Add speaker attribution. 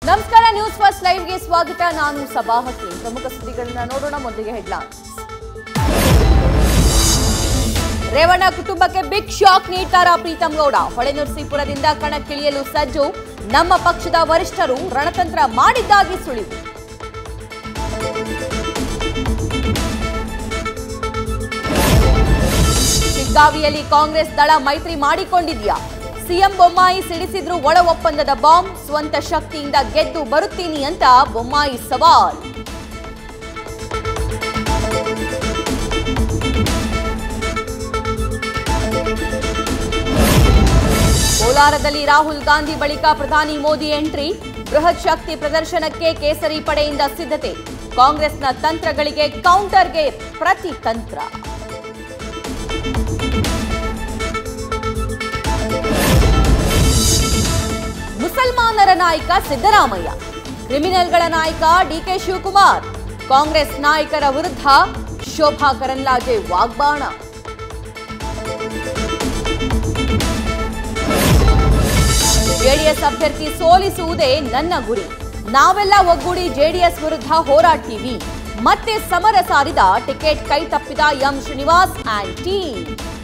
Speaker 1: ನಮಸ್ಕಾರ news first ಲೈವ್ಗೆ ಸ್ವಾಗತ ನಾನು ಸಭಾ ಹಕ್ಕಿ ಪ್ರಮುಖ ಸುದ್ದಿಗಳನ್ನ ನೋಡೋಣ ಮೊದಲಿಗೆ ಹೆಡ್ಲೈನ್ಸ್ ರೇವಣ್ಣ ಕುಟುಂಬಕ್ಕೆ ಬಿಗ್ ಶಾಕ್ ನೀಡ್ತಾರಾ ಪ್ರೀತಂ ಗೌಡ ಹೊಳೆನರಸೀಪುರದಿಂದ ಕಣಕ್ಕಿಳಿಯಲು ಸಜ್ಜು ನಮ್ಮ ಪಕ್ಷದ ವರಿಷ್ಠರು ರಣತಂತ್ರ ಮಾಡಿದ್ದಾಗಿ ಸುಳಿವು ಶಿಗ್ಗಾವಿಯಲ್ಲಿ ಕಾಂಗ್ರೆಸ್ ದಳ ಮೈತ್ರಿ ಮಾಡಿಕೊಂಡಿದ್ಯಾ ಸಿಎಂ ಬೊಮ್ಮಾಯಿ ಸಿಡಿಸಿದ್ರು ಒಳ ಒಪ್ಪಂದದ ಬಾಂಬ್ ಸ್ವಂತ ಶಕ್ತಿಯಿಂದ ಗೆದ್ದು ಬರುತ್ತೀನಿ ಅಂತ ಬೊಮ್ಮಾಯಿ ಸವಾಲ್ ಕೋಲಾರದಲ್ಲಿ ರಾಹುಲ್ ಗಾಂಧಿ ಬಳಿಕ ಪ್ರಧಾನಿ ಮೋದಿ ಎಂಟ್ರಿ ಬೃಹತ್ ಶಕ್ತಿ ಪ್ರದರ್ಶನಕ್ಕೆ ಕೇಸರಿ ಪಡೆಯಿಂದ ಸಿದ್ಧತೆ ಕಾಂಗ್ರೆಸ್ನ ತಂತ್ರಗಳಿಗೆ ಕೌಂಟರ್ಗೆ ಪ್ರತಿ ತಂತ್ರ ಮುಸಲ್ಮಾನರ ನಾಯಕ ಸಿದ್ದರಾಮಯ್ಯ ಕ್ರಿಮಿನಲ್ಗಳ ನಾಯಕ ಡಿಕೆ ಶಿವಕುಮಾರ್ ಕಾಂಗ್ರೆಸ್ ನಾಯಕರ ವಿರುದ್ಧ ಶೋಭಾ ಕರಂದ್ಲಾಜೆ ವಾಗ್ಬಾಣ ಜೆಡಿಎಸ್ ಅಭ್ಯರ್ಥಿ ಸೋಲಿಸುವುದೇ ನನ್ನ ಗುರಿ ನಾವೆಲ್ಲ ಒಗ್ಗೂಡಿ ಜೆಡಿಎಸ್ ವಿರುದ್ಧ ಹೋರಾಡ್ತೀವಿ ಮತ್ತೆ ಸಮರ ಸಾರಿದ ಟಿಕೆಟ್ ಕೈ ತಪ್ಪಿದ ಎಂ ಶ್ರೀನಿವಾಸ್ ಆಂಡ್ ಟೀಮ್